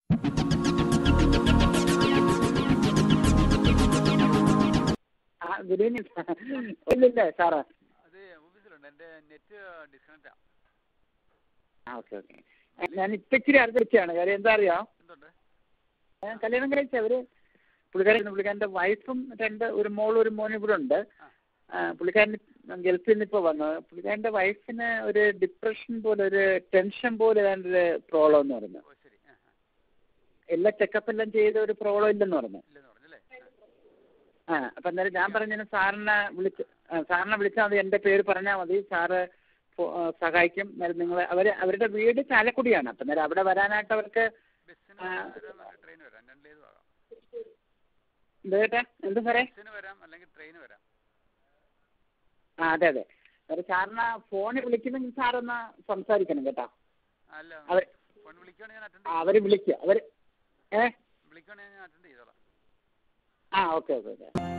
ആ good evening ഇല്ലില്ലേ sir അത് ഓഫീസിലുണ്ട് എൻ്റെ നെറ്റ് ഡിസ്കണക്റ്റാ ആ ഓക്കെ ഓക്കെ ഞാൻ ഇപ്പം ഇച്ചിരി അടുത്ത് വിളിച്ചതാണ് കാര്യം എന്താ അറിയാം എന്തുണ്ട് ഞാൻ കല്യാണം കഴിച്ച അവർ പുള്ളിക്കാരൻ പുള്ളിക്കാരൻ്റെ വൈഫും രണ്ട് ഒരു മോളും ഒരു മോനും ഇവിടെ ഉണ്ട് ആ, പുള്ളിക്കാരൻ ഗൾഫിൽ നിന്ന് ഇപ്പോൾ വന്നു പുള്ളിക്കാരൻ്റെ വൈഫിന് ഒരു ഡിപ്രഷൻ പോലെ ഒരു ടെൻഷൻ പോലെ ഏതാണ്ട് ഒരു പ്രോബ്ലം എന്ന് പറഞ്ഞു ഓ ശരി ആ ആ എല്ലാ ചെക്കപ്പ് എല്ലാം ചെയ്ത ഒരു പ്രോബ്ലം ഇല്ലെന്ന് പറഞ്ഞു ഇല്ലെന്ന് പറഞ്ഞല്ലേ ആ അപ്പം അന്നേരം ഞാൻ പറഞ്ഞു സാറിനെ വിളിച്ച് ആ, സാറിനെ വിളിച്ചാൽ മതി എൻ്റെ പേര് പറഞ്ഞാൽ മതി സാറ് ഫോ- ആ, സഹായിക്കും അന്നേരം നിങ്ങൾ അവർ അവരുടെ വീട് ചാലക്കുടിയാണ് അപ്പം അന്നേരം അവിടെ വരാനായിട്ട് അവർക്ക് ബസ്സിന് ആ. വരാം ട്രെയിന് വരാം രണ്ടിലേതും ആകാം എന്താ കേട്ടാ എന്താ സാറേ ബസ്സിന് വരാം അല്ലെങ്കിൽ ട്രെയിന് വരാം ആ അതെ അതെ അന്നേരം സാറിന് ഫോണിൽ വിളിക്കുന്നെങ്കിൽ സാറൊന്ന് സംസാരിക്കണം കേട്ടോ അല്ല അവർ ഫോൺ വിളിക്കുകയാണെങ്കിൽ ഞാൻ അറ്റൻഡ് ആ ചെയ്യും അവർ വിളിക്കുക അവർ ഏ വിളിക്കുകയാണെങ്കിൽ ഞാൻ അറ്റൻഡ് ചെയ്തോളാം ആ ഓക്കെ ഓക്കെ ഓക്കെ